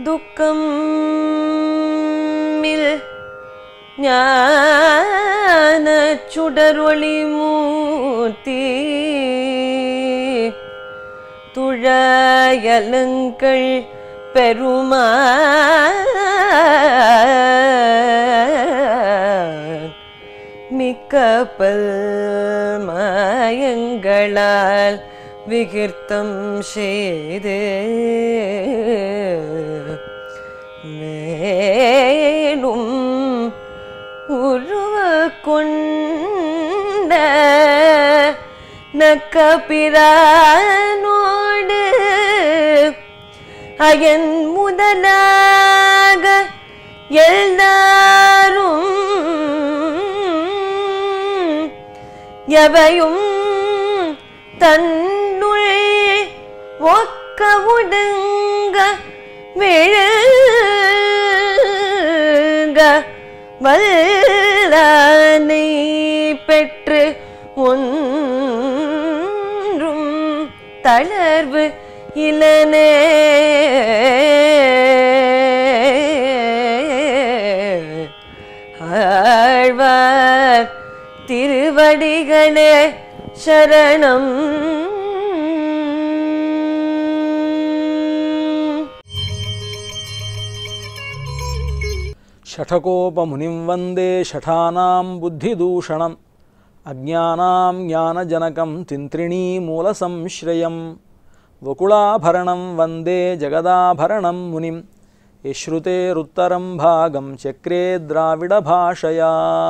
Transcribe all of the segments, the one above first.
துக்கம் ஞான சுடரொளி மூர்த்தி துழயலங்கள் பெருமான் மிக்க மயங்களால் விகிர்த்தம் செய்து மேலும் உருவ கொண்ட நக்கபிரானோடு அயன் முதலாக எல்லாரும் எவையும் தன்னுள் ஒக்க உடுங்க விழுங்க வல்லானை பெற்று ஒன்றும் தளர்வு இலனே ஆழ்வார் திருவடிகளே சரணம் షఠకోపమునిం వందే షఠానాం బుద్ధిదూషణం అజ్ఞానాం జ్ఞానజనకం తింత్రిణీమూల సంశ్రయం వకుళాభరణం వందే జగదాభరణం మునిం యశ్రుతేరుత్తరం భాగం చక్రే ద్రావిడ భాషయా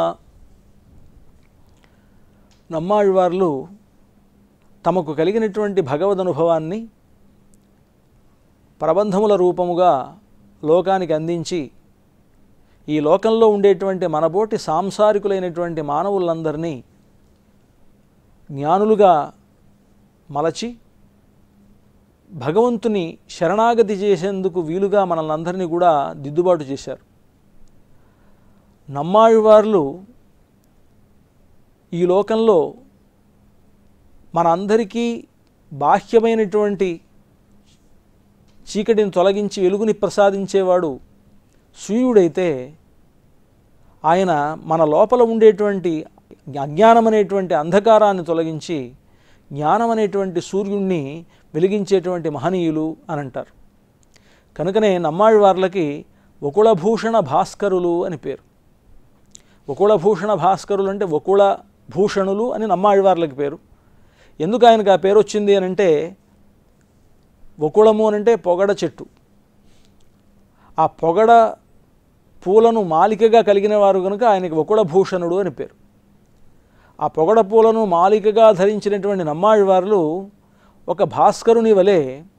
నమ్మాళ్వార్లు తమకు కలిగినటువంటి భగవద్ అనుభవాన్ని ప్రబంధముల రూపముగా లోకానికి అందించి ఈ లోకంలో ఉండేటువంటి మనబోటి సాంసారికులైనటువంటి మానవులందరినీ జ్ఞానులుగా మలచి భగవంతుని శరణాగతి చేసేందుకు వీలుగా మనల్ని అందరినీ కూడా దిద్దుబాటు చేశారు నమ్మాళ్ళవార్లు ఈ లోకంలో మన అందరికీ బాహ్యమైనటువంటి చీకటిని తొలగించి వెలుగుని ప్రసాదించేవాడు సూర్యుడైతే ఆయన మన లోపల ఉండేటువంటి అజ్ఞానం అనేటువంటి అంధకారాన్ని తొలగించి జ్ఞానం అనేటువంటి సూర్యుణ్ణి వెలిగించేటువంటి మహనీయులు అని అంటారు కనుకనే నమ్మాళ్ళవార్లకి వకుళభూషణ భాస్కరులు అని పేరు వకుళభూషణ భాస్కరులు అంటే వకుళ భూషణులు అని నమ్మాళ్ళవార్లకి పేరు ఎందుకు ఆయనకు ఆ పేరు వచ్చింది అని అంటే వకుళము అని అంటే పొగడ చెట్టు ఆ పొగడ పూలను మాలికగా కలిగిన వారు కనుక ఆయనకి వకుళభూషణుడు అని పేరు ఆ పొగడ పూలను మాలికగా ధరించినటువంటి నమ్మాళ్ళవార్లు ఒక భాస్కరుని వలె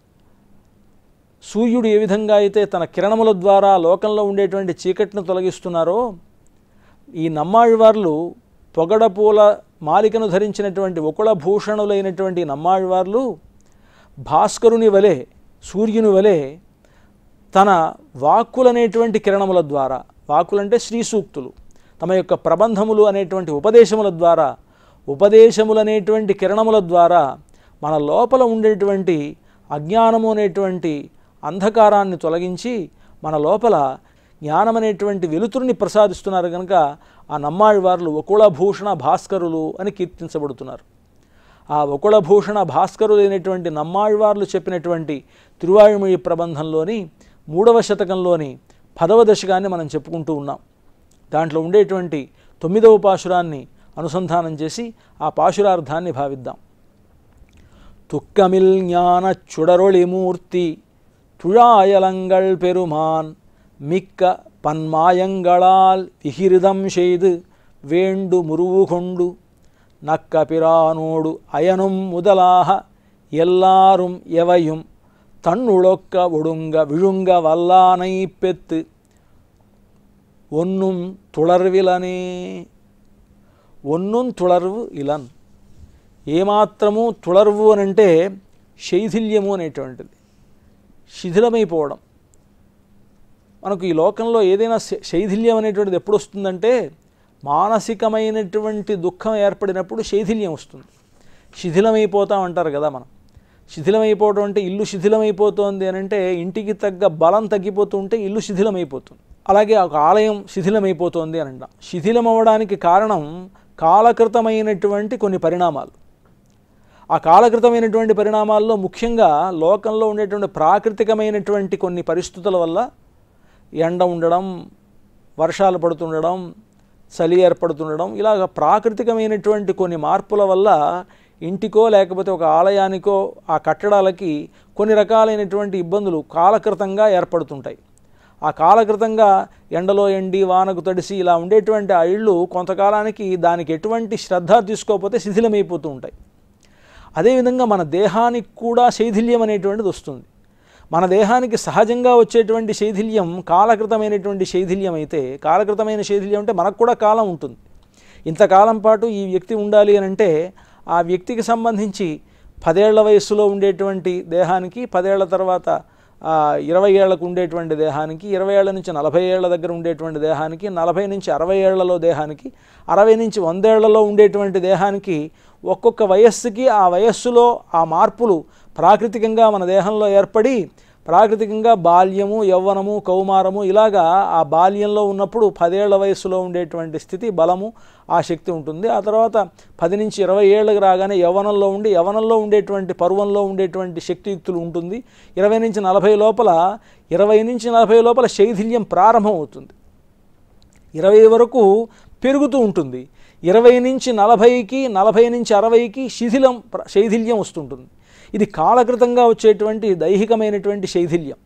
సూర్యుడు ఏ విధంగా అయితే తన కిరణముల ద్వారా లోకంలో ఉండేటువంటి చీకటిని తొలగిస్తున్నారో ఈ నమ్మాళ్ళవార్లు పొగడ పూల మాలికను ధరించినటువంటి వకుళభూషణులైనటువంటి నమ్మాళ్ళవార్లు భాస్కరుని వలె సూర్యుని వలె తన వాక్కులనేటువంటి కిరణముల ద్వారా వాక్కులంటే శ్రీ సూక్తులు తమ యొక్క ప్రబంధములు అనేటువంటి ఉపదేశముల ద్వారా ఉపదేశములనేటువంటి కిరణముల ద్వారా మన లోపల ఉండేటువంటి అజ్ఞానము అనేటువంటి అంధకారాన్ని తొలగించి మన లోపల జ్ఞానం అనేటువంటి వెలుతురుని ప్రసాదిస్తున్నారు కనుక ఆ నమ్మాళ్ళవార్లు వకుళభూషణ భాస్కరులు అని కీర్తించబడుతున్నారు ఆ వకుళభూషణ భాస్కరులైనటువంటి నమ్మాళ్వార్లు చెప్పినటువంటి తిరువాయుమొഴി ప్రబంధంలోని మూడవ శతకంలోని పదవ దశకాన్ని మనం చెప్పుకుంటూ ఉన్నాం దాంట్లో ఉండేటువంటి తొమ్మిదవ పాశురాన్ని అనుసంధానం చేసి ఆ పాశురార్థాన్ని భావిద్దాం துக்கமில் ஞான சுடரொளிமூர்த்தி துழாயலங்கள் பெருமான் மிக்க பன்மாயங்களால் விகிருதம் செய்து வேண்டு முருவு கொண்டு நக்க பிரானோடு அயனும் முதலாக எல்லாரும் எவையும் தன்னுழொக்க ஒடுங்க விழுங்க வல்லானை பெத்து ஒன்னும் துளர்விலனே ఒన్నుం తుళర్వు ఇలన్ ఏమాత్రము తుళర్వు అని అంటే శైథిల్యము అనేటువంటిది శిథిలమైపోవడం మనకు ఈ లోకంలో ఏదైనా శై- శైథిల్యం అనేటువంటిది ఎప్పుడు వస్తుందంటే మానసికమైనటువంటి దుఃఖం ఏర్పడినప్పుడు శైథిల్యం వస్తుంది శిథిలమైపోతాం అంటారు కదా మనం శిథిలమైపోవడం అంటే ఇల్లు శిథిలమైపోతోంది అని అంటే ఇంటికి తగ్గ బలం తగ్గిపోతూ ఉంటే ఇల్లు శిథిలమైపోతుంది అలాగే ఒక ఆలయం శిథిలమైపోతోంది అని అంటాం శిథిలం అవ్వడానికి కారణం కాలకృతమైనటువంటి కొన్ని పరిణామాలు ఆ కాలకృతమైనటువంటి పరిణామాల్లో ముఖ్యంగా లోకంలో ఉండేటువంటి ప్రాకృతికమైనటువంటి కొన్ని పరిస్థితుల వల్ల ఎండ ఉండడం వర్షాలు పడుతుండడం చలి ఏర్పడుతుండడం ఇలాగ ప్రాకృతికమైనటువంటి కొన్ని మార్పుల వల్ల ఇంటికో లేకపోతే ఒక ఆలయానికో ఆ కట్టడాలకి కొన్ని రకాలైనటువంటి ఇబ్బందులు కాలకృతంగా ఏర్పడుతుంటాయి ఆ కాలకృతంగా ఎండలో ఎండి వానకు తడిసి ఇలా ఉండేటువంటి ఆ ఇళ్ళు కొంతకాలానికి దానికి ఎటువంటి శ్రద్ధ తీసుకోకపోతే శిథిలమైపోతూ ఉంటాయి అదేవిధంగా మన దేహానికి కూడా శైథిల్యం అనేటువంటిది వస్తుంది మన దేహానికి సహజంగా వచ్చేటువంటి శైథిల్యం కాలకృతమైనటువంటి శైథిల్యం అయితే కాలకృతమైన శైథిల్యం అంటే మనకు కూడా కాలం ఉంటుంది ఇంతకాలం పాటు ఈ వ్యక్తి ఉండాలి అని అంటే ఆ వ్యక్తికి సంబంధించి పదేళ్ల వయస్సులో ఉండేటువంటి దేహానికి పదేళ్ల తర్వాత ఆ, ఇరవై ఏళ్లకు ఉండేటువంటి దేహానికి ఇరవై ఏళ్ల నుంచి నలభై ఏళ్ల దగ్గర ఉండేటువంటి దేహానికి నలభై నుంచి అరవై ఏళ్లలో దేహానికి అరవై నుంచి వందేళ్లలో ఉండేటువంటి దేహానికి ఒక్కొక్క వయస్సుకి ఆ వయస్సులో ఆ మార్పులు ప్రాకృతికంగా మన దేహంలో ఏర్పడి ప్రాకృతికంగా బాల్యము యవ్వనము కౌమారము ఇలాగా ఆ బాల్యంలో ఉన్నప్పుడు పదేళ్ల వయస్సులో ఉండేటువంటి స్థితి బలము ఆ శక్తి ఉంటుంది ఆ తర్వాత పది నుంచి ఇరవై ఏళ్ళకి రాగానే యవ్వనంలో ఉండి యవ్వనంలో ఉండేటువంటి పర్వంలో ఉండేటువంటి శక్తియుక్తులు ఉంటుంది ఇరవై నుంచి నలభై లోపల ఇరవై నుంచి నలభై లోపల శైథిల్యం ప్రారంభం అవుతుంది ఇరవై వరకు పెరుగుతూ ఉంటుంది ఇరవై నుంచి నలభైకి నలభై నుంచి అరవైకి శిథిలం ప్ర- శైథిల్యం వస్తుంటుంది ఇది కాలకృతంగా వచ్చేటువంటి దైహికమైనటువంటి శైథిల్యం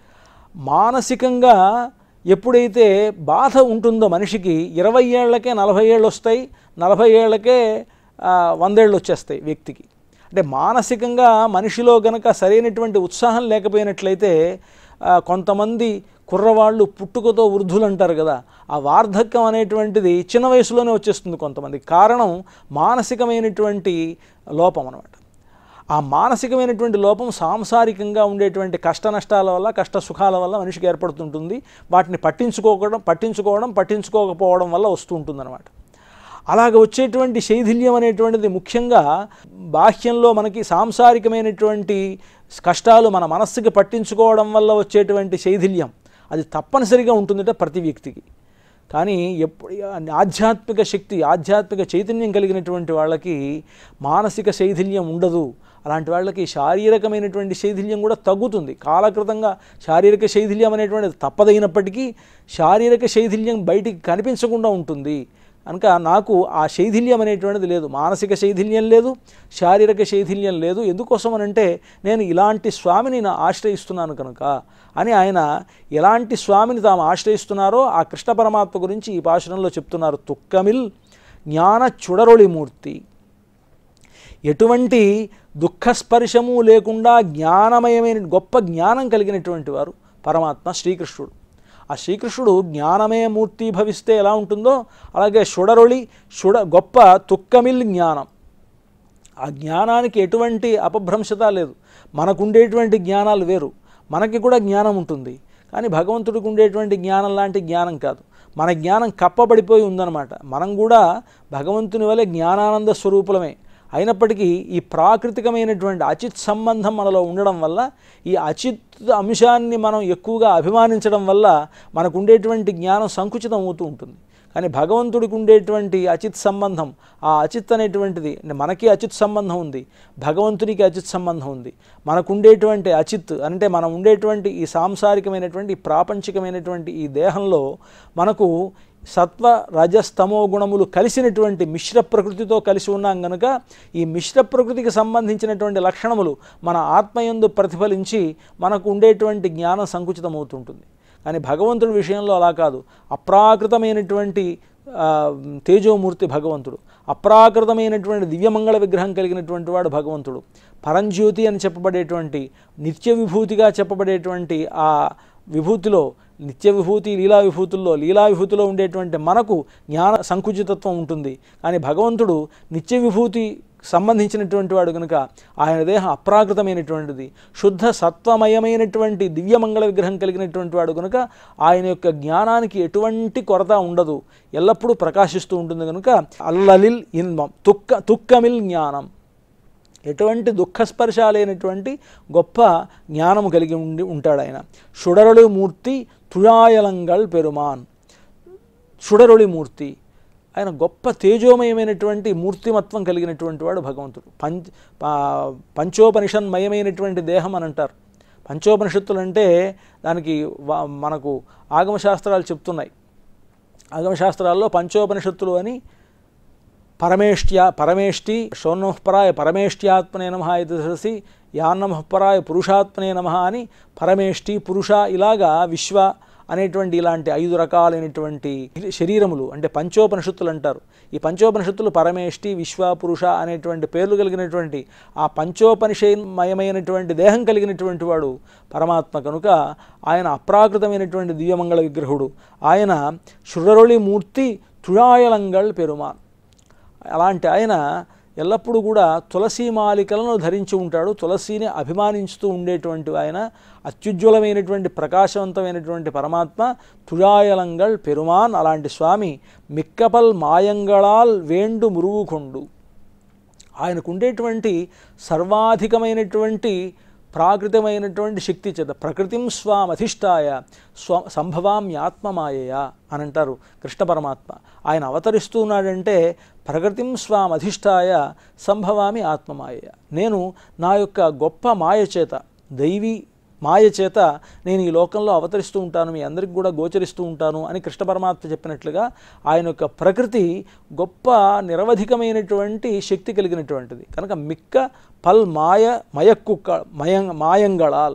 మానసికంగా ఎప్పుడైతే బాధ ఉంటుందో మనిషికి ఇరవై ఏళ్లకే నలభై ఏళ్ళు వస్తాయి నలభై ఏళ్లకే ఆ, వందేళ్ళు వచ్చేస్తాయి వ్యక్తికి అంటే మానసికంగా మనిషిలో గనక సరైనటువంటి ఉత్సాహం లేకపోయినట్లయితే ఆ, కొంతమంది కుర్రవాళ్ళు పుట్టుకతో వృద్ధులు అంటారు కదా ఆ వార్ధక్యం అనేటువంటిది చిన్న వయసులోనే వచ్చేస్తుంది కొంతమంది కారణం మానసికమైనటువంటి లోపం అనమాట ఆ మానసికమైనటువంటి లోపం సాంసారికంగా ఉండేటువంటి కష్ట నష్టాల వల్ల కష్ట సుఖాల వల్ల మనిషికి ఏర్పడుతుంటుంది వాటిని పట్టించుకోవడం పట్టించుకోవడం పట్టించుకోకపోవడం వల్ల వస్తూ ఉంటుందన్నమాట అలాగ వచ్చేటువంటి శైథిల్యం అనేటువంటిది ముఖ్యంగా బాహ్యంలో మనకి సాంసారికమైనటువంటి కష్టాలు మన మనస్సుకి పట్టించుకోవడం వల్ల వచ్చేటువంటి శైథిల్యం అది తప్పనిసరిగా ఉంటుందట ప్రతి వ్యక్తికి కానీ ఎప్పుడు ఆధ్యాత్మిక శక్తి ఆధ్యాత్మిక చైతన్యం కలిగినటువంటి వాళ్ళకి మానసిక శైథిల్యం ఉండదు అలాంటి వాళ్ళకి శారీరకమైనటువంటి శైథిల్యం కూడా తగ్గుతుంది కాలకృతంగా శారీరక శైథిల్యం అనేటువంటిది తప్పదైనప్పటికీ శారీరక శైథిల్యం బయటికి కనిపించకుండా ఉంటుంది కనుక నాకు ఆ శైథిల్యం అనేటువంటిది లేదు మానసిక శైథిల్యం లేదు శారీరక శైథిల్యం లేదు ఎందుకోసం అనంటే నేను ఇలాంటి స్వామిని నా ఆశ్రయిస్తున్నాను కనుక అని ఆయన ఎలాంటి స్వామిని తాము ఆశ్రయిస్తున్నారో ఆ కృష్ణ పరమాత్మ గురించి ఈ భాషణంలో చెప్తున్నారు తుక్కమిల్ జ్ఞాన చుడరొళిమూర్తి ఎటువంటి దుఃఖస్పర్శము లేకుండా జ్ఞానమయమైన గొప్ప జ్ఞానం కలిగినటువంటి వారు పరమాత్మ శ్రీకృష్ణుడు ఆ శ్రీకృష్ణుడు జ్ఞానమే మూర్తి భవిస్తే ఎలా ఉంటుందో అలాగే షుడరొళి షుడ గొప్ప తుక్కమిల్ జ్ఞానం ఆ జ్ఞానానికి ఎటువంటి అపభ్రంశత లేదు మనకు ఉండేటువంటి జ్ఞానాలు వేరు మనకి కూడా జ్ఞానం ఉంటుంది కానీ భగవంతుడికి ఉండేటువంటి జ్ఞానం లాంటి జ్ఞానం కాదు మన జ్ఞానం కప్పబడిపోయి ఉందన్నమాట మనం కూడా భగవంతుని వలె జ్ఞానానంద స్వరూపులమే అయినప్పటికీ ఈ ప్రాకృతికమైనటువంటి అచిత్ సంబంధం మనలో ఉండడం వల్ల ఈ అచిత్ అంశాన్ని మనం ఎక్కువగా అభిమానించడం వల్ల మనకు ఉండేటువంటి జ్ఞానం సంకుచితం అవుతూ ఉంటుంది కానీ భగవంతుడికి ఉండేటువంటి అచిత్ సంబంధం ఆ అచిత్ అనేటువంటిది అంటే మనకి అచిత్ సంబంధం ఉంది భగవంతునికి అచిత్ సంబంధం ఉంది మనకు ఉండేటువంటి అచిత్ అంటే మనం ఉండేటువంటి ఈ సాంసారికమైనటువంటి ఈ ప్రాపంచికమైనటువంటి ఈ దేహంలో మనకు సత్వ రజస్తమో గుణములు కలిసినటువంటి మిశ్ర ప్రకృతితో కలిసి ఉన్నాం గనుక ఈ మిశ్ర ప్రకృతికి సంబంధించినటువంటి లక్షణములు మన ఆత్మయందు ప్రతిఫలించి మనకు ఉండేటువంటి జ్ఞానం సంకుచితమవుతుంటుంది కానీ భగవంతుడి విషయంలో అలా కాదు అప్రాకృతమైనటువంటి ఆ, తేజోమూర్తి భగవంతుడు అప్రాకృతమైనటువంటి దివ్యమంగళ విగ్రహం కలిగినటువంటి వాడు భగవంతుడు పరంజ్యోతి అని చెప్పబడేటువంటి నిత్య విభూతిగా చెప్పబడేటువంటి ఆ విభూతిలో నిత్య విభూతి లీలా విభూతుల్లో లీలా విభూతిలో ఉండేటువంటి మనకు జ్ఞాన సంకుచితత్వం ఉంటుంది కానీ భగవంతుడు నిత్య విభూతి సంబంధించినటువంటి వాడు కనుక ఆయన దేహం అప్రాకృతమైనటువంటిది శుద్ధ సత్వమయమైనటువంటి దివ్యమంగళ విగ్రహం కలిగినటువంటి వాడు కనుక ఆయన యొక్క జ్ఞానానికి ఎటువంటి కొరత ఉండదు ఎల్లప్పుడూ ప్రకాశిస్తూ ఉంటుంది కనుక అల్లలిల్ ఇన్మం తుక్క తుక్కమిల్ జ్ఞానం ఎటువంటి దుఃఖస్పర్శ లేనటువంటి గొప్ప జ్ఞానము కలిగి ఉండి ఉంటాడు ఆయన షుడరళి మూర్తి తుళాయలంగల్ పెరుమాన్ షుడరొళి మూర్తి ఆయన గొప్ప తేజోమయమైనటువంటి మూర్తిమత్వం కలిగినటువంటి వాడు భగవంతుడు పంచ పా- పంచోపనిషన్మయమైనటువంటి దేహం అని అంటారు పంచోపనిషత్తులు అంటే దానికి వా- మనకు ఆగమశాస్త్రాలు చెప్తున్నాయి ఆగమశాస్త్రాల్లో పంచోపనిషత్తులు అని పరమేష్ట్యా పరమేష్టి షోన్నఃపరాయ పరమేష్ట్యాత్మనే నమ ఇది తెలిసి యాన్నమఃపరాయ పురుషాత్మనే నమ అని పరమేష్టి పురుష ఇలాగా విశ్వ అనేటువంటి ఇలాంటి ఐదు రకాలైనటువంటి శరీరములు అంటే పంచోపనిషత్తులు అంటారు ఈ పంచోపనిషత్తులు పరమేష్టి విశ్వ పురుష అనేటువంటి పేర్లు కలిగినటువంటి ఆ పంచోపనిషయమయమైనటువంటి దేహం కలిగినటువంటి వాడు పరమాత్మ కనుక ఆయన అప్రాకృతమైనటువంటి దివ్యమంగళ విగ్రహుడు ఆయన శురరొళి మూర్తి తుళాయలంగల్ పెరుమాన్ అలాంటి ఆయన ఎల్లప్పుడూ కూడా తులసి మాలికలను ధరించి ఉంటాడు తులసిని అభిమానించుతూ ఉండేటువంటి ఆయన అత్యుజ్వలమైనటువంటి ప్రకాశవంతమైనటువంటి పరమాత్మ తుళాయలంగల్ పెరుమాన్ అలాంటి స్వామి మిక్కపల్ మాయంగళాల్ వేండు మురుగుకొండు ఆయనకు ఉండేటువంటి సర్వాధికమైనటువంటి ప్రాకృతమైనటువంటి శక్తి చేత ప్రకృతిం స్వామధిష్టాయ స్వ సంభవామ్యాత్మమాయయ అని అంటారు కృష్ణ పరమాత్మ ఆయన అవతరిస్తూ ఉన్నాడంటే ప్రకృతిం స్వామధిష్టాయ సంభవామి ఆత్మమాయయ నేను నా యొక్క గొప్ప మాయ చేత దైవీ మాయ చేత నేను ఈ లోకంలో అవతరిస్తూ ఉంటాను మీ అందరికి కూడా గోచరిస్తూ ఉంటాను అని కృష్ణ పరమాత్మ చెప్పినట్లుగా ఆయన యొక్క ప్రకృతి గొప్ప నిరవధికమైనటువంటి శక్తి కలిగినటువంటిది కనుక మిక్క పల్ మాయ మయక్కుక్క మయం మాయంగళాల్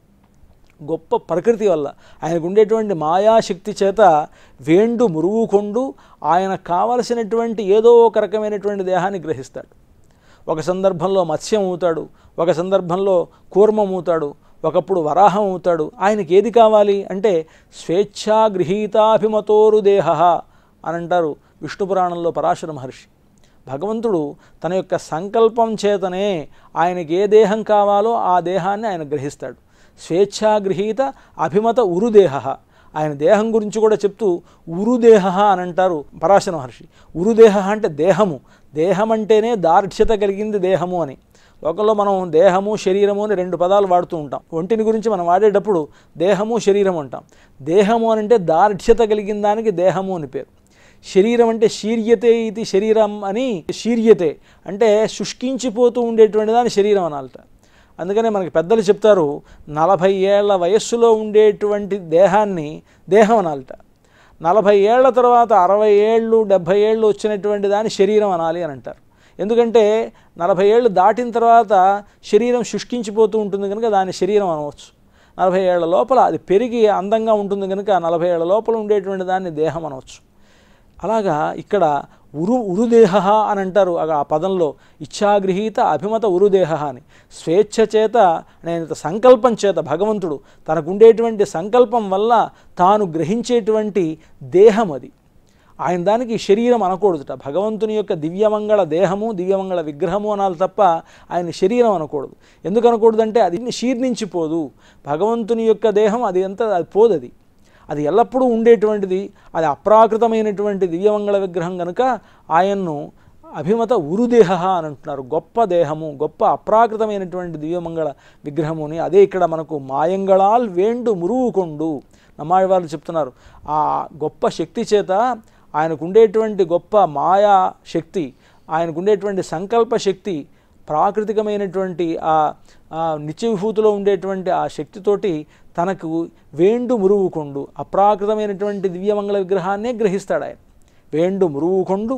గొప్ప ప్రకృతి వల్ల ఆయనకు ఉండేటువంటి మాయాశక్తి చేత వేండు మురుగుకొండు ఆయన కావలసినటువంటి ఏదో ఒక రకమైనటువంటి దేహాన్ని గ్రహిస్తాడు ఒక సందర్భంలో మత్స్యం అవుతాడు ఒక సందర్భంలో కూర్మం అవుతాడు ఒకప్పుడు వరాహం అవుతాడు ఆయనకి ఏది కావాలి అంటే స్వేచ్ఛా గృహీతాభిమతోరు దేహ అని అంటారు విష్ణు పురాణంలో పరాశర మహర్షి భగవంతుడు తన యొక్క సంకల్పం చేతనే ఆయనకి ఏ దేహం కావాలో ఆ దేహాన్ని ఆయన గ్రహిస్తాడు స్వేచ్ఛాగృహీత అభిమత ఉరుదేహ ఆయన దేహం గురించి కూడా చెప్తూ ఉరుదేహ అని అంటారు పరాశర మహర్షి ఉరుదేహ అంటే దేహము దేహం అంటేనే దార్ఢ్యత కలిగింది దేహము అని లోకంలో మనం దేహము శరీరము అని రెండు పదాలు వాడుతూ ఉంటాం ఒంటిని గురించి మనం వాడేటప్పుడు దేహము శరీరం అంటాం దేహము అని అంటే దార్ఢ్యత కలిగిన దానికి దేహము అని పేరు శరీరం అంటే శీర్యతే ఇది శరీరం అని శీర్యతే అంటే శుష్కించిపోతూ ఉండేటువంటి దాని శరీరం అనాలట అందుకనే మనకి పెద్దలు చెప్తారు నలభై ఏళ్ల వయస్సులో ఉండేటువంటి దేహాన్ని దేహం అనాలట నలభై ఏళ్ల తర్వాత అరవై ఏళ్ళు డెబ్భై ఏళ్ళు వచ్చినటువంటి దాన్ని శరీరం అనాలి అని అంటారు ఎందుకంటే నలభై ఏళ్ళు దాటిన తర్వాత శరీరం శుష్కించిపోతూ ఉంటుంది కనుక దాన్ని శరీరం అనవచ్చు నలభై ఏళ్ల లోపల అది పెరిగి అందంగా ఉంటుంది కనుక నలభై ఏళ్ల లోపల ఉండేటువంటి దాన్ని దేహం అనవచ్చు అలాగా ఇక్కడ ఉరు ఉరుదేహ అని అంటారు ఆ ఆ పదంలో ఇచ్ఛాగృహీత అభిమత ఉరుదేహ అని స్వేచ్ఛ చేత నేను సంకల్పం చేత భగవంతుడు తనకు ఉండేటువంటి సంకల్పం వల్ల తాను గ్రహించేటువంటి దేహం అది ఆయన దానికి శరీరం అనకూడదుట భగవంతుని యొక్క దివ్యమంగళ దేహము దివ్యమంగళ విగ్రహము అనాలి తప్ప ఆయన శరీరం అనకూడదు ఎందుకు అనకూడదంటే అది శీర్ణించిపోదు భగవంతుని యొక్క దేహం అది ఎంత అది పోదు అది అది ఎల్లప్పుడూ ఉండేటువంటిది అది అప్రాకృతమైనటువంటి దివ్యమంగళ విగ్రహం కనుక ఆయన్ను అభిమత ఉరుదేహ అని అంటున్నారు గొప్ప దేహము గొప్ప అప్రాకృతమైనటువంటి దివ్యమంగళ విగ్రహముని అదే ఇక్కడ మనకు మాయంగళాల్ వేండు మురువుకొండు నమ్మాడి వాళ్ళు చెప్తున్నారు ఆ గొప్ప శక్తి చేత ఆయనకు ఉండేటువంటి గొప్ప మాయా శక్తి ఆయనకు ఉండేటువంటి సంకల్ప శక్తి ప్రాకృతికమైనటువంటి ఆ ఆ నిత్య విభూతిలో ఉండేటువంటి ఆ శక్తితోటి తనకు వేండు మురువుకొండు అప్రాకృతమైనటువంటి దివ్యమంగళ విగ్రహాన్నే గ్రహిస్తాడు ఆయన వేండు మురువుకొండు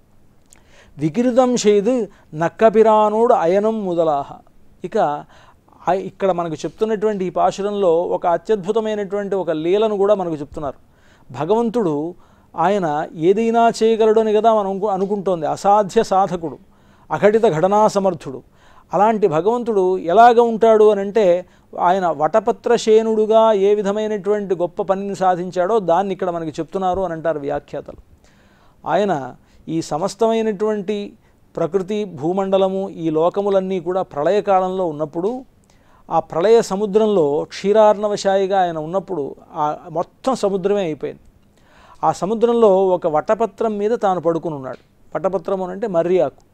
వికృతం చేదు నక్కపిరానుడు అయనం ముదలాహ ఇక ఆ- ఇక్కడ మనకు చెప్తున్నటువంటి ఈ పాశురంలో ఒక అత్యద్భుతమైనటువంటి ఒక లీలను కూడా మనకు చెప్తున్నారు భగవంతుడు ఆయన ఏదైనా చేయగలడు అని కదా మనం అనుకు- అనుకుంటోంది అసాధ్య సాధకుడు అఘటిత ఘటనా సమర్థుడు అలాంటి భగవంతుడు ఎలాగ ఉంటాడు అని అంటే ఆయన వటపత్రశేనుడుగా ఏ విధమైనటువంటి గొప్ప పనిని సాధించాడో దాన్ని ఇక్కడ మనకి చెప్తున్నారు అని అంటారు వ్యాఖ్యాతలు ఆయన ఈ సమస్తమైనటువంటి ప్రకృతి భూమండలము ఈ లోకములన్నీ కూడా ప్రళయకాలంలో ఉన్నప్పుడు ఆ ప్రళయ సముద్రంలో క్షీరార్ణవశాయిగా ఆయన ఉన్నప్పుడు ఆ మొత్తం సముద్రమే అయిపోయింది ఆ సముద్రంలో ఒక వటపత్రం మీద తాను పడుకుని ఉన్నాడు వటపత్రం అని అంటే మర్రి ఆకు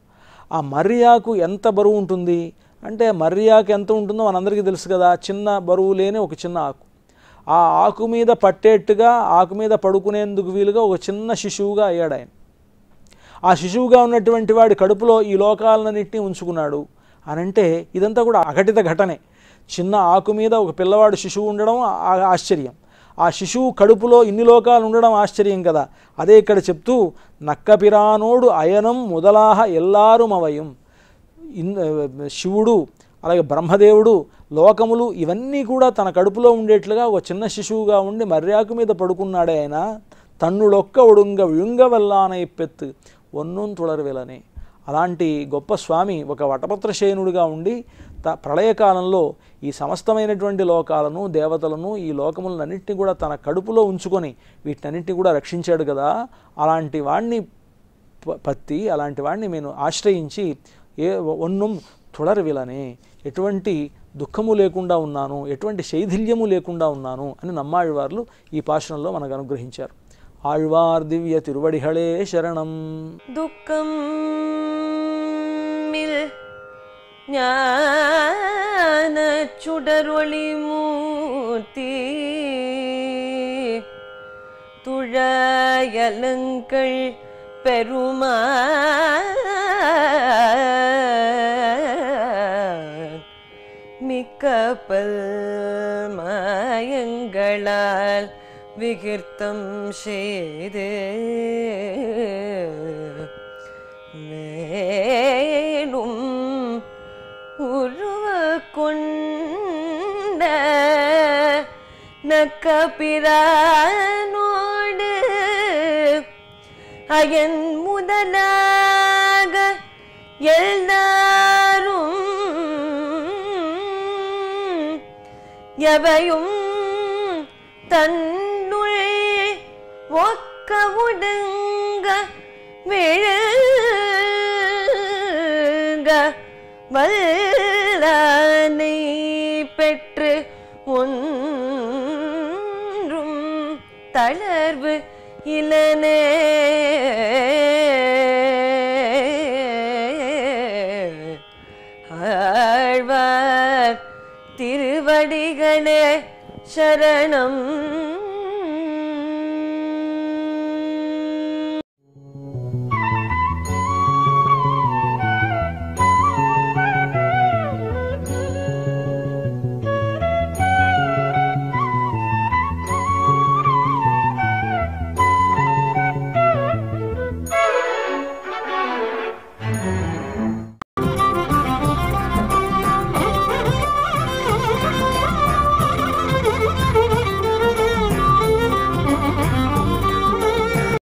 ఆ మర్యాకు ఎంత బరువు ఉంటుంది అంటే మర్యాకు ఎంత ఉంటుందో మనందరికీ తెలుసు కదా చిన్న బరువు లేని ఒక చిన్న ఆకు ఆ ఆకు మీద పట్టేట్టుగా ఆకు మీద పడుకునేందుకు వీలుగా ఒక చిన్న శిశువుగా అయ్యాడు ఆయన ఆ శిశువుగా ఉన్నటువంటి వాడి కడుపులో ఈ లోకాలన్నింటినీ ఉంచుకున్నాడు అని అంటే ఇదంతా కూడా అఘటిత ఘటనే చిన్న ఆకు మీద ఒక పిల్లవాడు శిశువు ఉండడం ఆ- ఆశ్చర్యం ఆ శిశువు కడుపులో ఇన్ని లోకాలు ఉండడం ఆశ్చర్యం కదా అదే ఇక్కడ చెప్తూ నక్కపిరానోడు అయనం మొదలాహ ఎల్లారుమవయం ఇన్ శివుడు అలాగే బ్రహ్మదేవుడు లోకములు ఇవన్నీ కూడా తన కడుపులో ఉండేట్లుగా ఒక చిన్న శిశువుగా ఉండి మర్యాకు మీద పడుకున్నాడే ఆయన తన్నుడొక్క ఒడుంగ విழுంగవెల్లానై పెత్తు ఒన్నుం తుళర్వెలనే అలాంటి గొప్ప స్వామి ఒక వటపత్రశయనుడిగా ఉండి త ప్రళయకాలంలో ఈ సమస్తమైనటువంటి లోకాలను దేవతలను ఈ లోకములన్నింటినీ కూడా తన కడుపులో ఉంచుకొని వీటన్నింటినీ కూడా రక్షించాడు కదా అలాంటి వాణ్ణి ప- పత్తి అలాంటి వాడిని నేను ఆశ్రయించి ఏ ఒన్నం తుడరవిలనే ఎటువంటి దుఃఖము లేకుండా ఉన్నాను ఎటువంటి శైథిల్యము లేకుండా ఉన్నాను అని నమ్మాళ్వార్లు ఈ పాశనంలో మనకు అనుగ్రహించారు ఆళ్వార్ దివ్య తిరువడిహళే శరణం துக்கம் மில் ஞான சுடரொளி மூர்த்தி துழயலங்கள் பெருமா மிக்கப்பல் மாயங்களால் விகிர்த்தம் செய்து மேலும் உருவ கொண்ட நக்கபிரானோடு அயன் முதலாக எல்லாரும் எவையும் தன்னுள் ஒக்க உடுங்க விழுங்க வல்லானை பெற்று ஒன்றும் தளர்வு இலனே ஆழ்வார் திருவடிகளே சரணம்